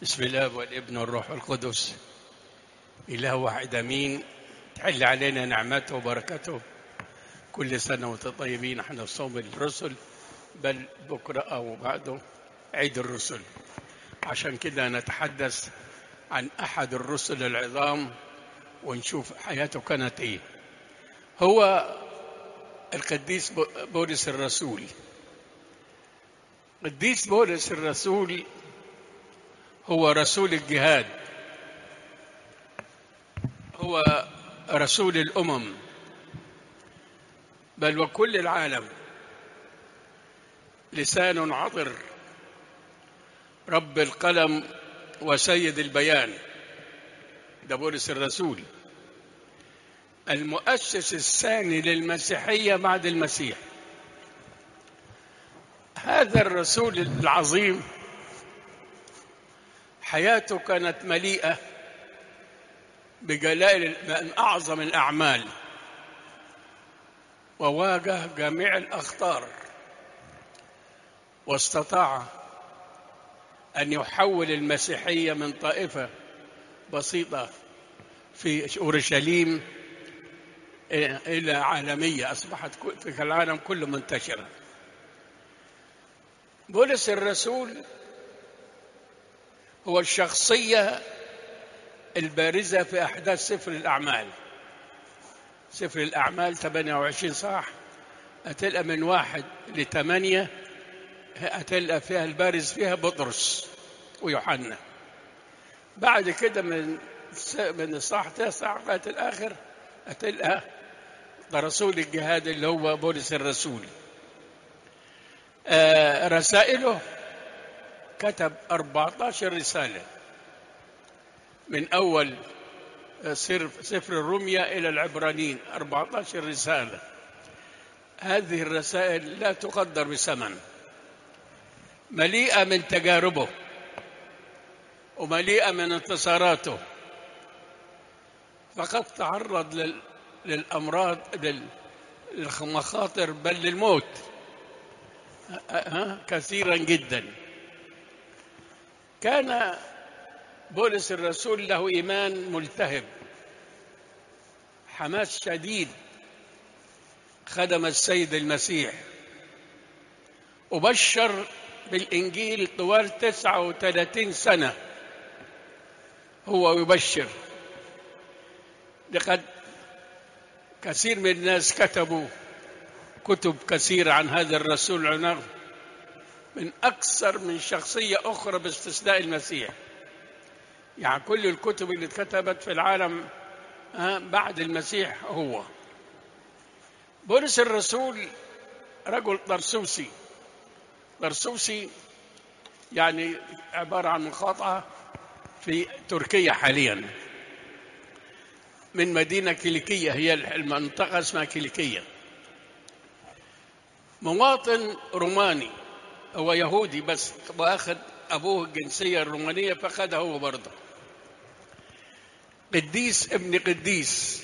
بسم الله والابن والروح القدس إله واحد أمين تحل علينا نعمته وبركته كل سنة وانتم طيبين احنا في صوم الرسل بل بكرة أو بعده عيد الرسل عشان كده نتحدث عن أحد الرسل العظام ونشوف حياته كانت إيه هو القديس بولس الرسول قديس بولس الرسول هو رسول الجهاد هو رسول الامم بل وكل العالم لسان عطر رب القلم وسيد البيان ده بولس الرسول المؤسس الثاني للمسيحيه بعد المسيح هذا الرسول العظيم حياته كانت مليئة بجلائل من أعظم الأعمال وواجه جميع الأخطار واستطاع أن يحول المسيحية من طائفة بسيطة في أورشليم إلى عالمية أصبحت في العالم كله منتشرة بولس الرسول هو الشخصية البارزة في أحداث سفر الأعمال سفر الأعمال 28 صح هتلقى من واحد لثمانية هتلقى فيها البارز فيها بطرس ويوحنا بعد كده من من الصح تسع لغاية الآخر هتلقى رسول الجهاد اللي هو بولس الرسول آه رسائله كتب 14 رسالة من أول سفر الرمية إلى العبرانيين 14 رسالة هذه الرسائل لا تقدر بثمن مليئة من تجاربه ومليئة من انتصاراته فقد تعرض لل... للأمراض لل... للمخاطر بل للموت كثيرا جدا كان بولس الرسول له ايمان ملتهب حماس شديد خدم السيد المسيح وبشر بالانجيل طوال 39 سنه هو يبشر لقد كثير من الناس كتبوا كتب كثيره عن هذا الرسول عنه من أكثر من شخصية أخرى باستثناء المسيح يعني كل الكتب اللي اتكتبت في العالم بعد المسيح هو بولس الرسول رجل طرسوسي طرسوسي يعني عبارة عن مقاطعة في تركيا حاليا من مدينة كيليكية هي المنطقة اسمها كيليكية مواطن روماني هو يهودي بس واخذ ابوه الجنسيه الرومانيه فاخذها هو برضه قديس ابن قديس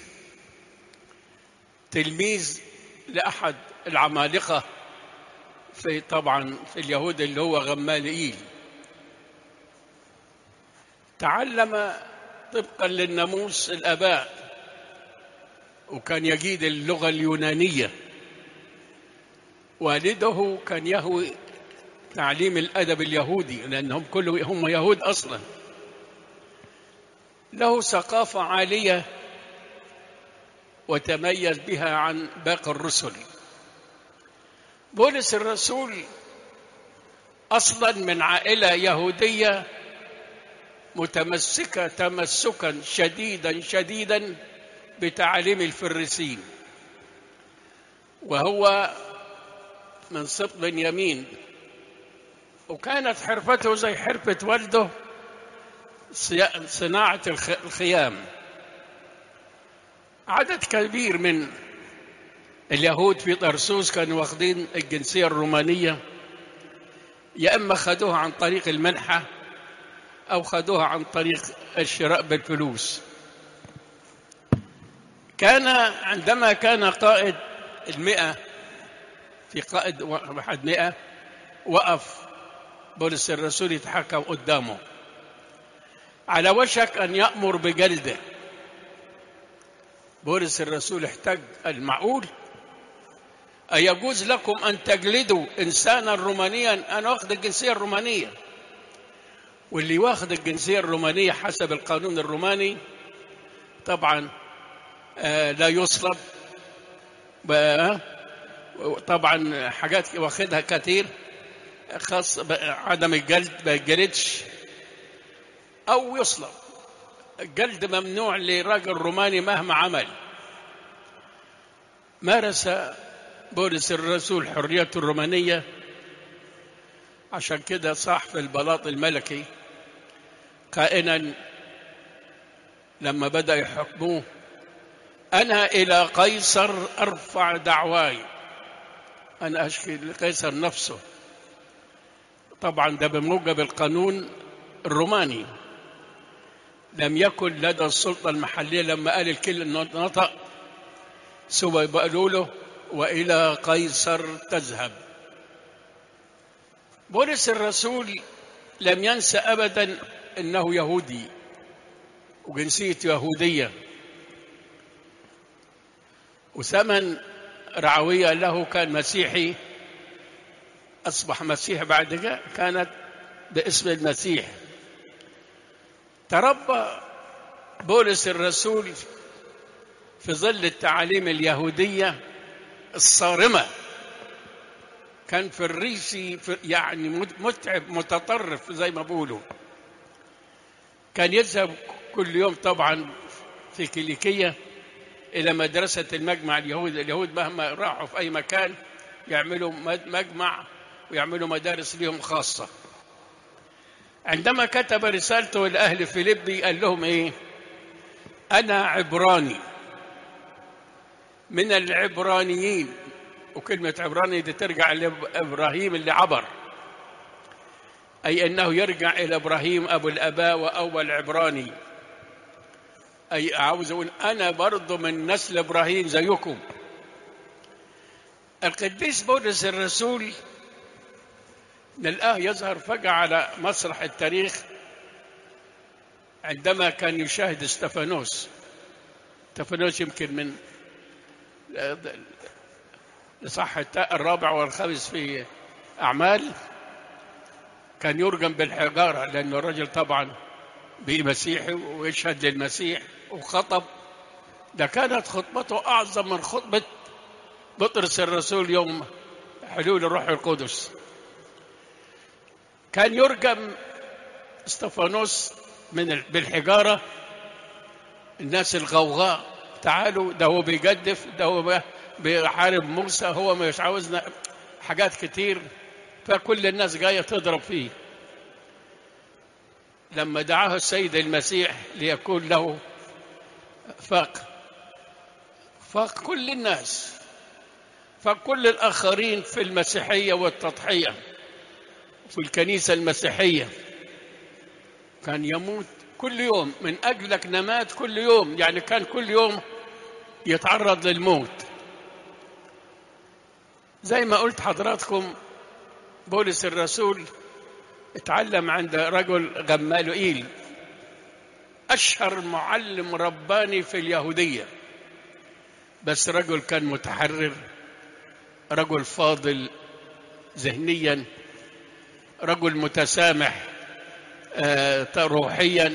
تلميذ لاحد العمالقه في طبعا في اليهود اللي هو غمالئيل تعلم طبقا للناموس الاباء وكان يجيد اللغه اليونانيه والده كان يهوي تعليم الادب اليهودي لانهم كلهم هم يهود اصلا له ثقافه عاليه وتميز بها عن باقي الرسل بولس الرسول اصلا من عائله يهوديه متمسكه تمسكا شديدا شديدا بتعاليم الفريسين وهو من سبط بنيامين وكانت حرفته زي حرفة والده صناعة الخيام عدد كبير من اليهود في طرسوس كانوا واخدين الجنسية الرومانية يا إما خدوها عن طريق المنحة أو خدوها عن طريق الشراء بالفلوس كان عندما كان قائد المئة في قائد واحد مئة وقف بولس الرسول يتحكم قدامه على وشك أن يأمر بجلده بولس الرسول احتج المعقول أيجوز لكم أن تجلدوا إنسانا رومانيا أنا واخد الجنسية الرومانية واللي واخد الجنسية الرومانية حسب القانون الروماني طبعا آه لا يصلب طبعا حاجات واخدها كتير خاص عدم الجلد ما يتجلدش أو يصلب الجلد ممنوع لراجل روماني مهما عمل مارس بولس الرسول حريته الرومانية عشان كده صاح في البلاط الملكي قائلا لما بدأ يحكموه أنا إلى قيصر أرفع دعواي أنا أشكي لقيصر نفسه طبعا ده بموجب القانون الروماني لم يكن لدى السلطة المحلية لما قال الكلمة نطق سوى يقولوا له وإلى قيصر تذهب بولس الرسول لم ينسى أبدا أنه يهودي وجنسيته يهودية وثمن رعوية له كان مسيحي أصبح مسيح بعد كده كانت باسم المسيح تربى بولس الرسول في ظل التعاليم اليهودية الصارمة كان في الريسي في يعني متعب متطرف زي ما بيقولوا كان يذهب كل يوم طبعا في كيليكية إلى مدرسة المجمع اليهود اليهود مهما راحوا في أي مكان يعملوا مجمع ويعملوا مدارس لهم خاصة عندما كتب رسالته لأهل فيليبي قال لهم إيه أنا عبراني من العبرانيين وكلمة عبراني دي ترجع لإبراهيم اللي عبر أي أنه يرجع إلى إبراهيم أبو الأباء وأول عبراني أي عاوز أقول أنا برضه من نسل إبراهيم زيكم القديس بولس الرسول نلقاه يظهر فجأة على مسرح التاريخ عندما كان يشاهد استفانوس استفانوس يمكن من لصح الرابع والخامس في أعمال كان يرجم بالحجارة لأنه الرجل طبعا بمسيحي ويشهد للمسيح وخطب ده كانت خطبته أعظم من خطبة بطرس الرسول يوم حلول الروح القدس كان يرجم استفانوس من بالحجارة الناس الغوغاء تعالوا ده هو بيجدف ده هو بيحارب موسى هو مش عاوزنا حاجات كتير فكل الناس جاية تضرب فيه لما دعاه السيد المسيح ليكون له فاق فاق كل الناس فكل الآخرين في المسيحية والتضحية في الكنيسة المسيحية كان يموت كل يوم من أجلك نمات كل يوم يعني كان كل يوم يتعرض للموت زي ما قلت حضراتكم بولس الرسول اتعلم عند رجل غمالوئيل أشهر معلم رباني في اليهودية بس رجل كان متحرر رجل فاضل ذهنيا رجل متسامح آه روحيا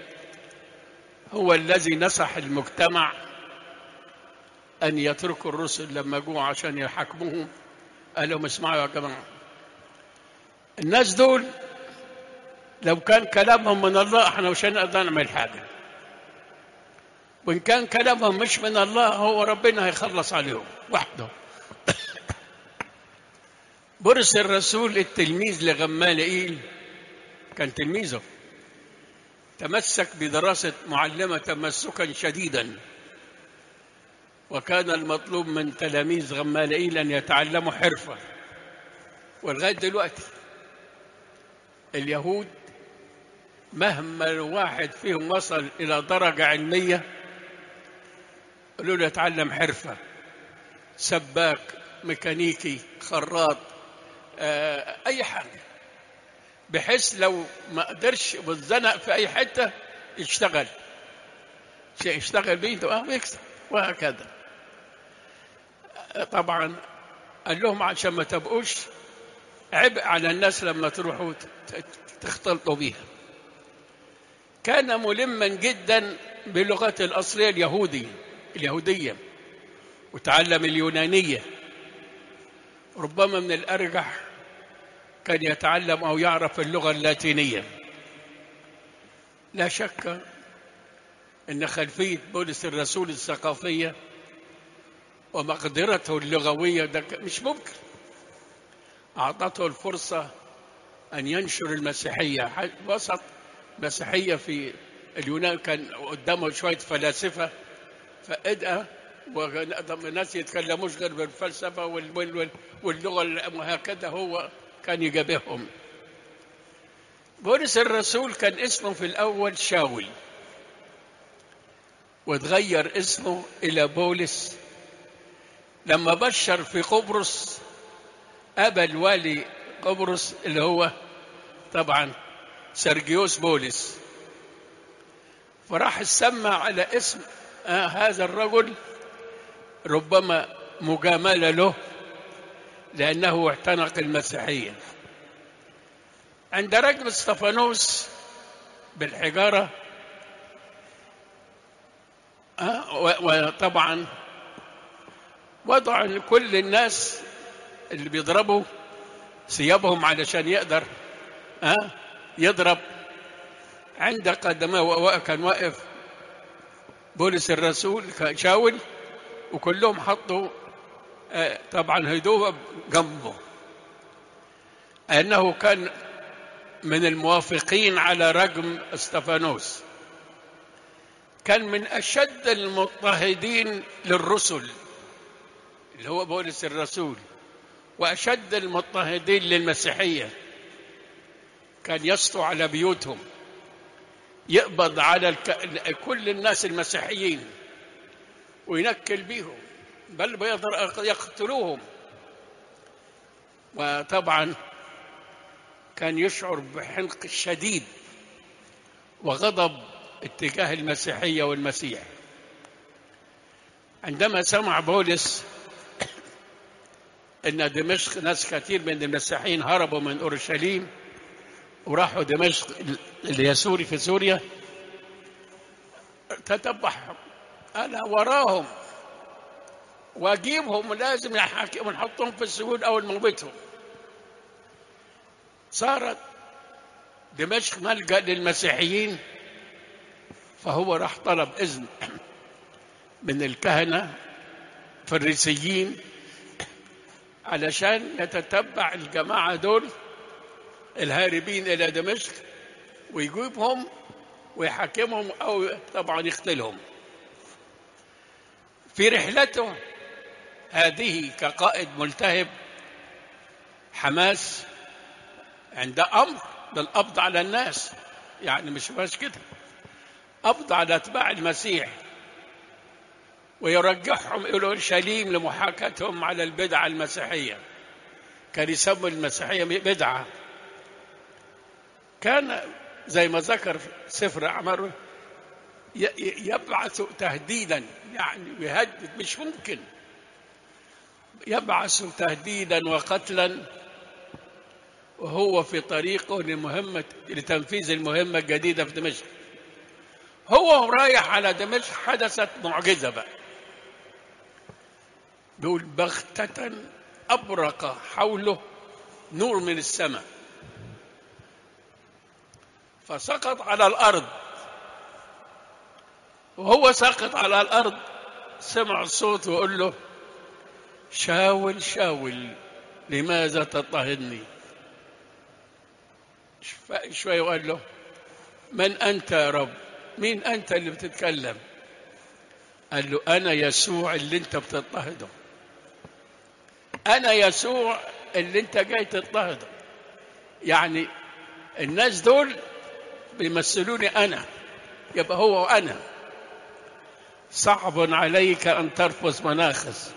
هو الذي نصح المجتمع أن يتركوا الرسل لما جوا عشان يحاكموهم قال لهم اسمعوا يا جماعة الناس دول لو كان كلامهم من الله احنا مش هنقدر نعمل حاجة وإن كان كلامهم مش من الله هو ربنا هيخلص عليهم وحده برس الرسول التلميذ لغمالئيل كان تلميذه تمسك بدراسة معلمة تمسكا شديدا وكان المطلوب من تلاميذ غمالئيل أن يتعلموا حرفة ولغاية دلوقتي اليهود مهما الواحد فيهم وصل إلى درجة علمية قالوا له يتعلم حرفة سباك ميكانيكي خراط آه، أي حاجة بحيث لو ما قدرش واتزنق في اي حته يشتغل شيء يشتغل بيده اه ويكسب وهكذا طبعا قال لهم عشان ما تبقوش عبء على الناس لما تروحوا تختلطوا بيها كان ملما جدا بلغته الأصلية اليهودي اليهودية وتعلم اليونانية ربما من الأرجح كان يتعلم أو يعرف اللغة اللاتينية لا شك أن خلفية بولس الرسول الثقافية ومقدرته اللغوية ده مش ممكن أعطته الفرصة أن ينشر المسيحية وسط مسيحية في اليونان كان قدامه شوية فلاسفة فإدأ والناس يتكلموش غير بالفلسفة واللغة وهكذا هو كان يجابههم بولس الرسول كان اسمه في الأول شاول وتغير اسمه إلى بولس لما بشر في قبرص أبى الوالي قبرص اللي هو طبعا سرجيوس بولس فراح سمى على اسم آه هذا الرجل ربما مجاملة له لأنه اعتنق المسيحية عند رجل استفانوس بالحجارة آه وطبعا وضع لكل الناس اللي بيضربوا ثيابهم علشان يقدر أه يضرب عند قدمه كان واقف بولس الرسول شاول وكلهم حطوا أه طبعا هدوء جنبه انه كان من الموافقين على رجم استفانوس كان من اشد المضطهدين للرسل اللي هو بولس الرسول وأشد المضطهدين للمسيحية كان يسطو على بيوتهم يقبض على الك... كل الناس المسيحيين وينكل بيهم بل بيقدر يقتلوهم وطبعا كان يشعر بحنق شديد وغضب اتجاه المسيحية والمسيح عندما سمع بولس ان دمشق ناس كثير من المسيحيين هربوا من اورشليم وراحوا دمشق اللي هي سوري في سوريا تتبعهم انا وراهم واجيبهم لازم نحاكم ونحطهم في السجون او نموتهم صارت دمشق ملجا للمسيحيين فهو راح طلب اذن من الكهنه فريسيين علشان يتتبع الجماعة دول الهاربين إلى دمشق ويجيبهم ويحاكمهم أو طبعا يقتلهم في رحلته هذه كقائد ملتهب حماس عند أمر بالقبض على الناس يعني مش بس كده قبض على أتباع المسيح ويرجعهم إلى أورشليم لمحاكاتهم على البدعة المسيحية كان يسموا المسيحية بدعة كان زي ما ذكر سفر أعماله يبعث تهديدا يعني يهدد مش ممكن يبعث تهديدا وقتلا وهو في طريقه لمهمة لتنفيذ المهمة الجديدة في دمشق هو رايح على دمشق حدثت معجزة بقى بيقول بغتة أبرق حوله نور من السماء فسقط على الأرض وهو ساقط على الأرض سمع الصوت ويقول له شاول شاول لماذا تضطهدني شوية وقال له من أنت يا رب مين أنت اللي بتتكلم قال له أنا يسوع اللي أنت بتضطهده أنا يسوع اللي أنت جاي تضطهده يعني الناس دول بيمثلوني أنا يبقى هو أنا صعب عليك أن ترفض مناخس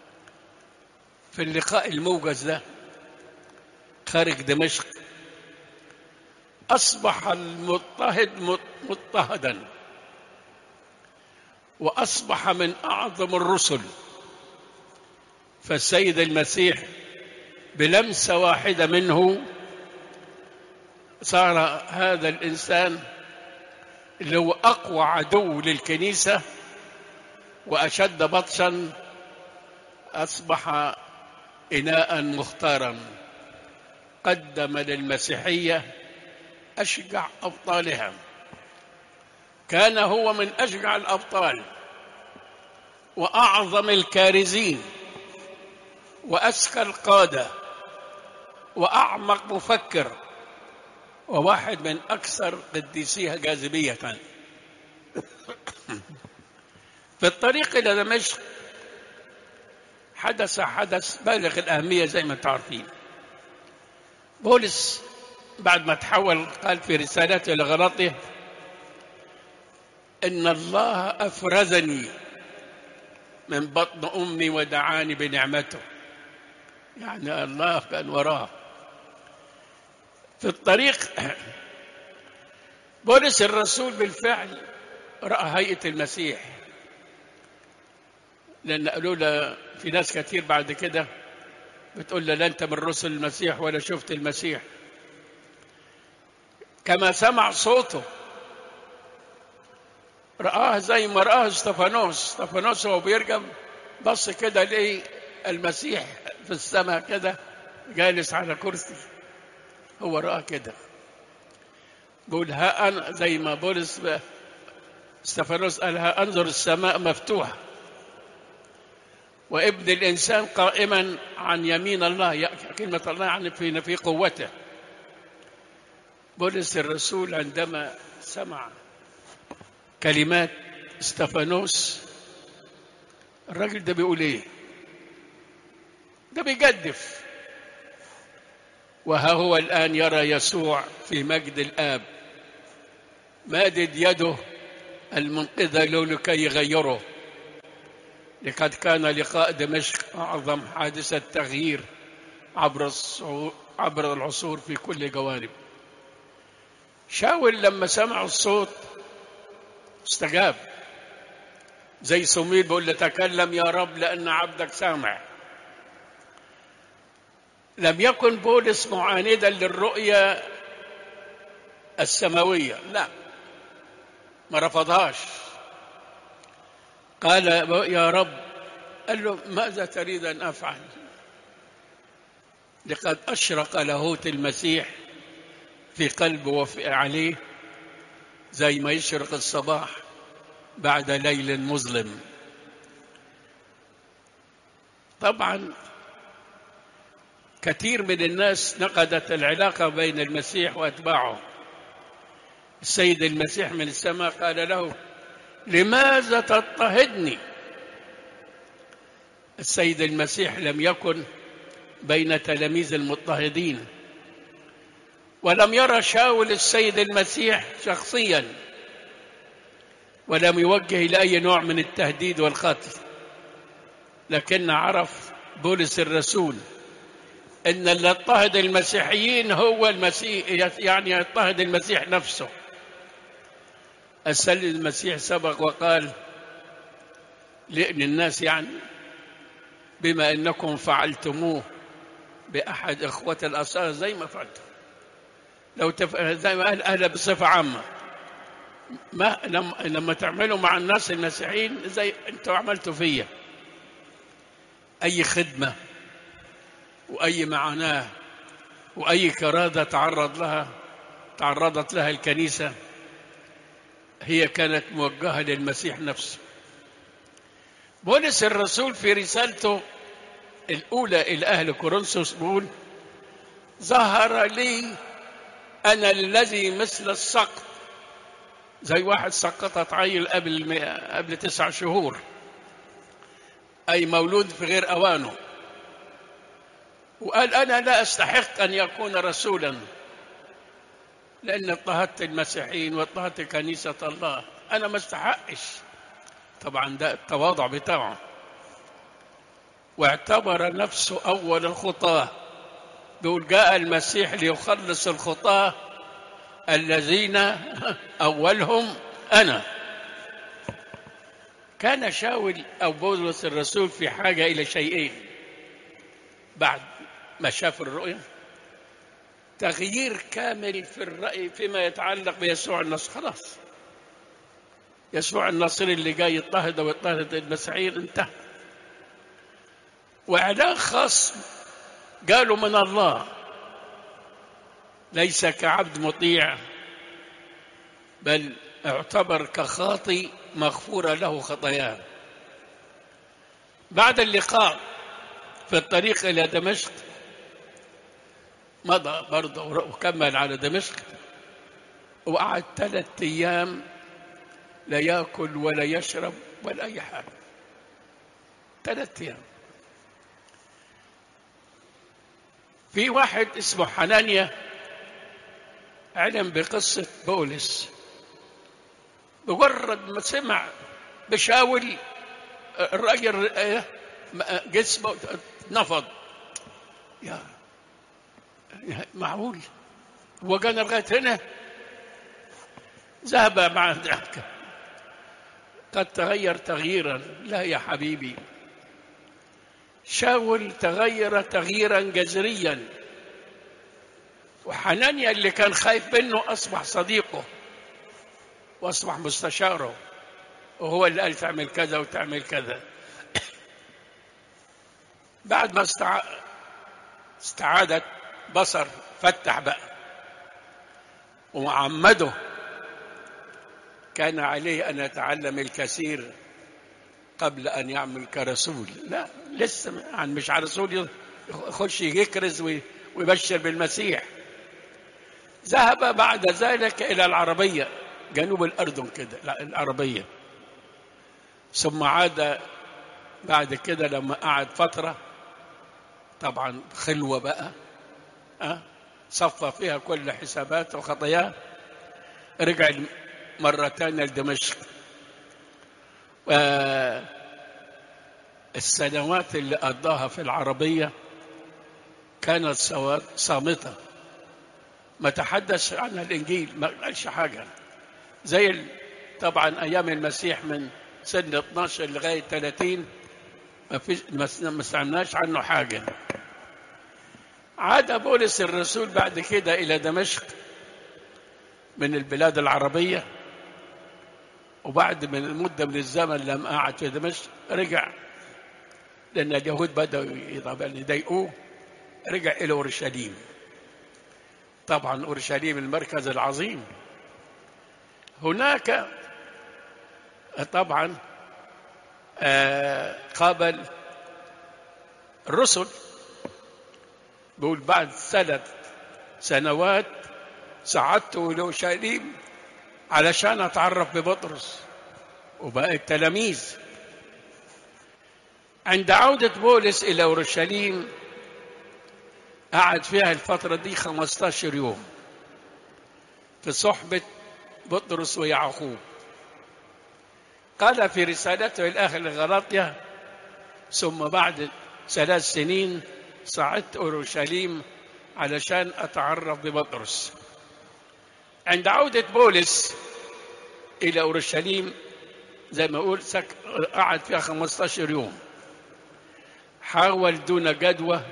في اللقاء الموجز ده خارج دمشق أصبح المضطهد مضطهدا وأصبح من أعظم الرسل فالسيد المسيح بلمسة واحدة منه صار هذا الإنسان اللي هو أقوى عدو للكنيسة وأشد بطشا أصبح إناء مختارا قدم للمسيحية أشجع أبطالها كان هو من أشجع الأبطال وأعظم الكارزين وأذكى القادة وأعمق مفكر وواحد من أكثر قديسيها جاذبية في الطريق إلى دمشق حدث حدث بالغ الأهمية زي ما تعرفين بولس بعد ما تحول قال في رسالته لغلطه إن الله أفرزني من بطن أمي ودعاني بنعمته يعني الله كان وراه في الطريق بولس الرسول بالفعل رأى هيئة المسيح لأن قالوا له في ناس كتير بعد كده بتقول له لا أنت من رسل المسيح ولا شفت المسيح كما سمع صوته رآه زي ما رآه استفانوس استفانوس وهو بيرجم بص كده لقي المسيح في السماء كده جالس على كرسي هو رأى كده بقول ها أنا زي ما بولس استفانوس قال ها أنظر السماء مفتوحة وابن الإنسان قائما عن يمين الله كلمة الله يعني في في قوته بولس الرسول عندما سمع كلمات استفانوس الراجل ده بيقول ايه ده بيجدف وها هو الآن يرى يسوع في مجد الآب مادد يده المنقذة له لكي يغيره لقد كان لقاء دمشق أعظم حادثة تغيير عبر عبر العصور في كل جوانب شاول لما سمع الصوت استجاب زي سمير بيقول له تكلم يا رب لأن عبدك سامع لم يكن بولس معاندا للرؤية السماوية لا ما رفضهاش قال يا رب قال له ماذا تريد أن أفعل لقد أشرق لاهوت المسيح في قلبه وفي عليه زي ما يشرق الصباح بعد ليل مظلم طبعا كثير من الناس نقدت العلاقة بين المسيح وأتباعه السيد المسيح من السماء قال له لماذا تضطهدني السيد المسيح لم يكن بين تلاميذ المضطهدين ولم يرى شاول السيد المسيح شخصيا ولم يوجه إلى أي نوع من التهديد والقتل لكن عرف بولس الرسول ان اللي يضطهد المسيحيين هو المسيح يعني يضطهد المسيح نفسه السيد المسيح سبق وقال للناس يعني بما انكم فعلتموه باحد اخوه الاسرى زي ما فعلتم لو تف... زي ما قال اهلا بصفه عامه ما لما, لما تعملوا مع الناس المسيحيين زي انتوا عملتوا فيا اي خدمه واي معاناه واي كراده تعرض لها تعرضت لها الكنيسه هي كانت موجهه للمسيح نفسه بولس الرسول في رسالته الاولى الى اهل كورنثوس بيقول ظهر لي انا الذي مثل السقط زي واحد سقطت عيل قبل قبل تسع شهور اي مولود في غير اوانه وقال انا لا استحق ان يكون رسولا لان اضطهدت المسيحيين واضطهدت كنيسه الله انا ما استحقش طبعا ده التواضع بتاعه واعتبر نفسه اول الخطاه بيقول جاء المسيح ليخلص الخطاه الذين أولهم أنا كان شاول أو بولس الرسول في حاجة إلى شيئين بعد ما شاف الرؤيا تغيير كامل في الرأي فيما يتعلق بيسوع النصر خلاص يسوع الناصري اللي جاي يضطهد ويضطهد المسيحيين انتهى وإعلان خاص قالوا من الله ليس كعبد مطيع بل اعتبر كخاطي مغفورة له خطاياه بعد اللقاء في الطريق إلى دمشق مضى برضه وكمل على دمشق وقعد ثلاثة أيام لا ياكل ولا يشرب ولا أي حاجة ثلاثة أيام في واحد اسمه حنانيا علم بقصة بولس بمجرد ما سمع بشاول الراجل جسمه نفض يا معقول هو كان لغايه هنا ذهب مع ذلك قد تغير تغييرا لا يا حبيبي شاول تغير تغييرا جذريا وحنانيا اللي كان خايف منه اصبح صديقه واصبح مستشاره وهو اللي قال تعمل كذا وتعمل كذا بعد ما استع... استعادت بصر فتح بقى وعمده كان عليه ان يتعلم الكثير قبل ان يعمل كرسول لا لسه يعني مش على رسول يخش يكرز ويبشر بالمسيح ذهب بعد ذلك الى العربيه جنوب الاردن كده لا العربيه ثم عاد بعد كده لما قعد فتره طبعا خلوه بقى أه؟ صفى فيها كل حساباته وخطاياه رجع مرة تانية لدمشق السنوات اللي قضاها في العربية كانت صامتة ما تحدث عنها الإنجيل ما قالش حاجة زي طبعا أيام المسيح من سن 12 لغاية 30 ما فيش ما سمعناش عنه حاجة عاد بولس الرسول بعد كده إلى دمشق من البلاد العربية وبعد من مدة من الزمن لما قعد في دمشق رجع لأن اليهود بدأوا يضايقوه رجع إلى أورشليم طبعا أورشليم المركز العظيم هناك طبعا قابل الرسل بيقول بعد ثلاث سنوات صعدت إلى أورشليم علشان أتعرف ببطرس وبقى التلاميذ عند عودة بولس إلى أورشليم قعد فيها الفترة دي 15 يوم في صحبة بطرس ويعقوب قال في رسالته الآخر لغلاطيا ثم بعد ثلاث سنين صعدت أورشليم علشان أتعرف ببطرس عند عودة بولس إلى أورشليم زي ما أقول سك... قعد فيها 15 يوم حاول دون جدوى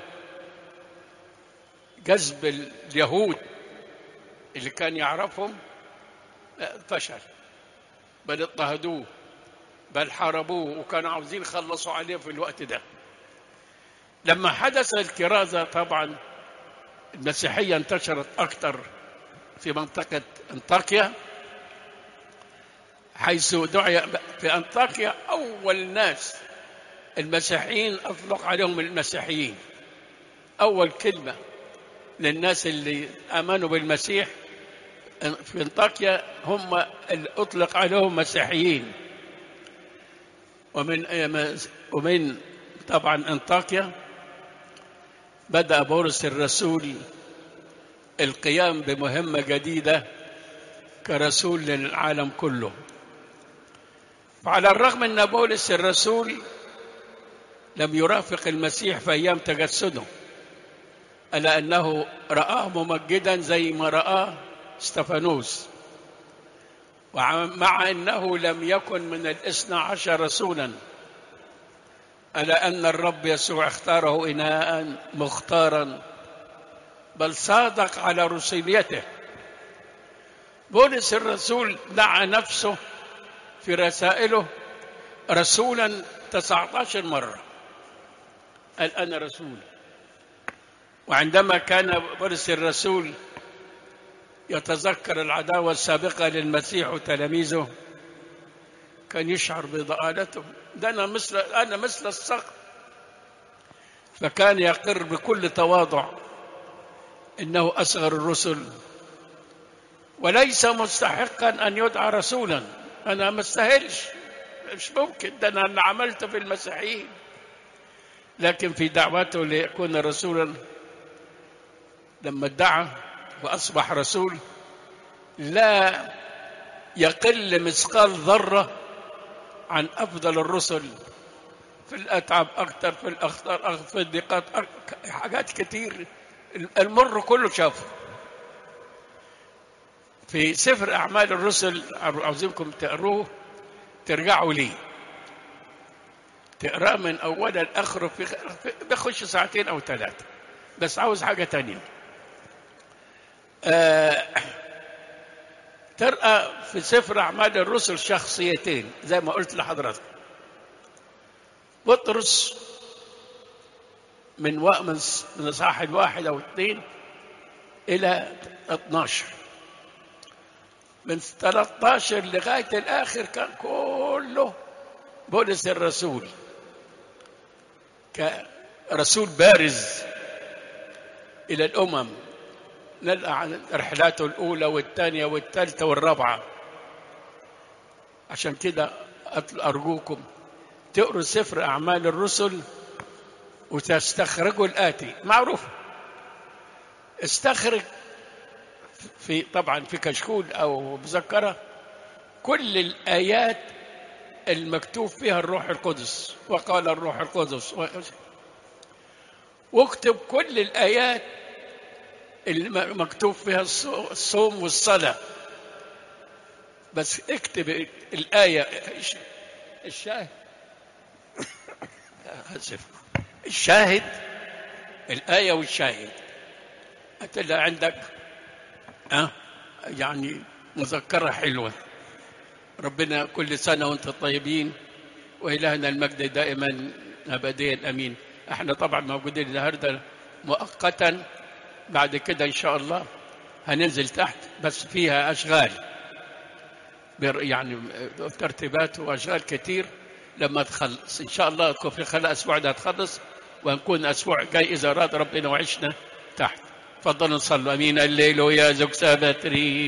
جذب اليهود اللي كان يعرفهم فشل بل اضطهدوه بل حاربوه وكانوا عاوزين يخلصوا عليه في الوقت ده لما حدث الكرازة طبعا المسيحية انتشرت أكثر في منطقة أنطاكيا حيث دعي في أنطاكيا أول ناس المسيحيين أطلق عليهم المسيحيين أول كلمة للناس اللي آمنوا بالمسيح في أنطاكيا هم اللي أطلق عليهم مسيحيين ومن ومن طبعا أنطاكيا بدأ بولس الرسول القيام بمهمة جديدة كرسول للعالم كله وعلى الرغم أن بولس الرسول لم يرافق المسيح في أيام تجسده ألا أنه رآه ممجدا زي ما رآه استفانوس ومع أنه لم يكن من الاثنى عشر رسولا ألا أن الرب يسوع اختاره إناء مختارا بل صادق على رسوليته بولس الرسول دعا نفسه في رسائله رسولا 19 مرة قال أنا رسول وعندما كان بولس الرسول يتذكر العداوة السابقة للمسيح وتلاميذه كان يشعر بضآلته ده أنا مثل أنا مثل الصقر فكان يقر بكل تواضع إنه أصغر الرسل وليس مستحقا أن يدعى رسولا أنا ما استاهلش مش ممكن ده أنا اللي عملته في المسيحيين لكن في دعوته ليكون رسولا لما ادعى وأصبح رسول لا يقل مثقال ذرة عن أفضل الرسل في الأتعاب أكثر في الأخطار أكثر في الضيقات أكثر حاجات كتير المر كله شافه في سفر أعمال الرسل عاوزينكم تقروه ترجعوا ليه تقرأ من أولا لآخره في بيخش ساعتين أو ثلاثة بس عاوز حاجة تانية آه ترى في سفر أعمال الرسل شخصيتين زي ما قلت لحضرتك بطرس من من من صاحب واحد أو اثنين إلى 12 من 13 لغاية الآخر كان كله بولس الرسول كرسول بارز إلى الأمم نلقى عن رحلاته الأولى والثانية والثالثة والرابعة عشان كده أرجوكم تقروا سفر أعمال الرسل وتستخرجوا الآتي معروف استخرج في طبعا في كشكول أو مذكرة كل الآيات المكتوب فيها الروح القدس وقال الروح القدس واكتب كل الآيات المكتوب فيها الصوم والصلاة بس اكتب الآية الشاهد آسف الشاهد الآية والشاهد هتلاقي عندك أه يعني مذكرة حلوة ربنا كل سنة وانت طيبين وإلهنا المجد دائما أبديا أمين احنا طبعا موجودين النهارده مؤقتا بعد كده إن شاء الله هننزل تحت بس فيها أشغال يعني ترتيبات وأشغال كتير لما تخلص إن شاء الله تكون في خلال أسبوع ده تخلص وهنكون أسبوع جاي إذا أراد ربنا وعشنا تحت تفضلوا نصلوا أمين الليل يا زوج سابتري